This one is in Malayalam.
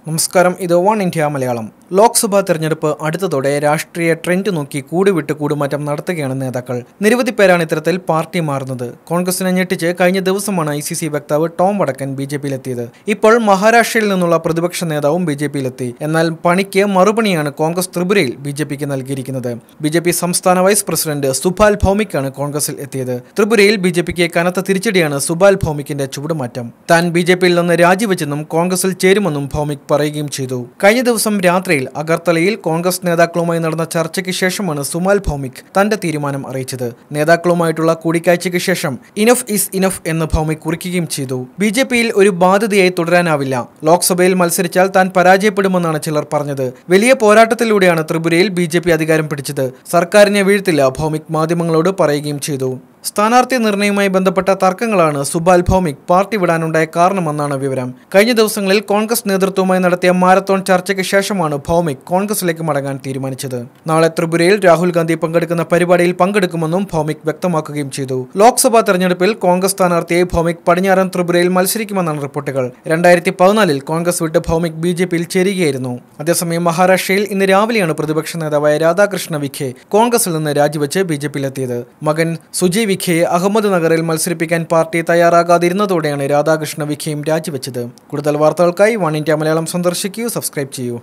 നമസ്കാരം ഇത് വൺ ഇന്ത്യ മലയാളം ലോക്സഭാ തെരഞ്ഞെടുപ്പ് അടുത്തതോടെ രാഷ്ട്രീയ ട്രെൻഡ് നോക്കി കൂടുവിട്ട് കൂടുമാറ്റം നടത്തുകയാണ് നേതാക്കൾ നിരവധി പേരാണ് ഇത്തരത്തിൽ പാർട്ടി മാറുന്നത് കോൺഗ്രസിനെ ഞെട്ടിച്ച് കഴിഞ്ഞ ദിവസമാണ് ഐ സി സി വക്താവ് ടോം വടക്കൻ ബി ജെ പിയിലെത്തിയത് ഇപ്പോൾ മഹാരാഷ്ട്രയിൽ നിന്നുള്ള പ്രതിപക്ഷ നേതാവും ബി ജെ പിയിലെത്തി എന്നാൽ പണിക്ക് മറുപണിയാണ് കോൺഗ്രസ് ത്രിപുരയിൽ ബി ജെ പിക്ക് നൽകിയിരിക്കുന്നത് ബി ജെ പി സംസ്ഥാന വൈസ് പ്രസിഡന്റ് സുഭാൽ ഭൗമിക്കാണ് കോൺഗ്രസിൽ എത്തിയത് ത്രിപുരയിൽ ബി ജെ പിക്ക് കനത്ത തിരിച്ചടിയാണ് സുഭാൽ ഭൗമിക്കിന്റെ ചുവടുമാറ്റം താൻ ബി ജെ പിയിൽ നിന്ന് രാജിവെച്ചെന്നും കോൺഗ്രസിൽ ചേരുമെന്നും ഭൗമിക് പറയുകയും ചെയ്തു കഴിഞ്ഞ ദിവസം രാത്രിയിൽ അഗർത്തലയിൽ കോൺഗ്രസ് നേതാക്കളുമായി നടന്ന ചർച്ചയ്ക്ക് ശേഷമാണ് സുമാൽ ഭൗമിക് തന്റെ തീരുമാനം അറിയിച്ചത് നേതാക്കളുമായിട്ടുള്ള കൂടിക്കാഴ്ചയ്ക്ക് ശേഷം ഇനഫ് ഇസ് ഇനഫ് എന്ന് ഭൗമിക് കുറിക്കുകയും ചെയ്തു ബി ജെ പിയിൽ ഒരു ബാധ്യതയായി തുടരാനാവില്ല ലോക്സഭയിൽ മത്സരിച്ചാൽ താൻ പരാജയപ്പെടുമെന്നാണ് ചിലർ പറഞ്ഞത് വലിയ പോരാട്ടത്തിലൂടെയാണ് ത്രിപുരയിൽ ബി ജെ പി അധികാരം പിടിച്ചത് സർക്കാരിനെ വീഴ്ത്തില്ല ഭൗമിക് മാധ്യമങ്ങളോട് പറയുകയും ചെയ്തു സ്ഥാനാർത്ഥി നിർണയവുമായി ബന്ധപ്പെട്ട തർക്കങ്ങളാണ് സുബാൽ ഭൗമിക് പാർട്ടി വിടാനുണ്ടായ കാരണമെന്നാണ് വിവരം കഴിഞ്ഞ ദിവസങ്ങളിൽ കോൺഗ്രസ് നേതൃത്വവുമായി നടത്തിയ മാരത്തോൺ ചർച്ചയ്ക്ക് ശേഷമാണ് ഭൗമിക് കോൺഗ്രസിലേക്ക് മടങ്ങാൻ തീരുമാനിച്ചത് നാളെ ത്രിപുരയിൽ രാഹുൽ ഗാന്ധി പങ്കെടുക്കുന്ന പരിപാടിയിൽ പങ്കെടുക്കുമെന്നും ഭൗമിക് വ്യക്തമാക്കുകയും ചെയ്തു ലോക്സഭാ തെരഞ്ഞെടുപ്പിൽ കോൺഗ്രസ് സ്ഥാനാർത്ഥിയായി ഭൗമിക് പടിഞ്ഞാറൻ ത്രിപുരയിൽ മത്സരിക്കുമെന്നാണ് റിപ്പോർട്ടുകൾ രണ്ടായിരത്തി പതിനാലിൽ കോൺഗ്രസ് വിട്ട് ഭൗമിക് ബി ജെ പിയിൽ ചേരുകയായിരുന്നു അതേസമയം മഹാരാഷ്ട്രയിൽ ഇന്ന് രാവിലെയാണ് പ്രതിപക്ഷ നേതാവായ രാധാകൃഷ്ണ വിഖെ കോൺഗ്രസിൽ നിന്ന് രാജിവെച്ച് ബി ജെ പിയിലെത്തിയത് മകൻ സുജയ് വിഖയെ അഹമ്മദ് നഗറിൽ മത്സരിപ്പിക്കാൻ പാർട്ടി തയ്യാറാകാതിരുന്നതോടെയാണ് രാധാകൃഷ്ണ വിഖയും രാജിവെച്ചത് കൂടുതൽ വാർത്തകൾക്കായി വൺ ഇന്ത്യ മലയാളം സന്ദർശിക്കൂ സബ്സ്ക്രൈബ് ചെയ്യൂ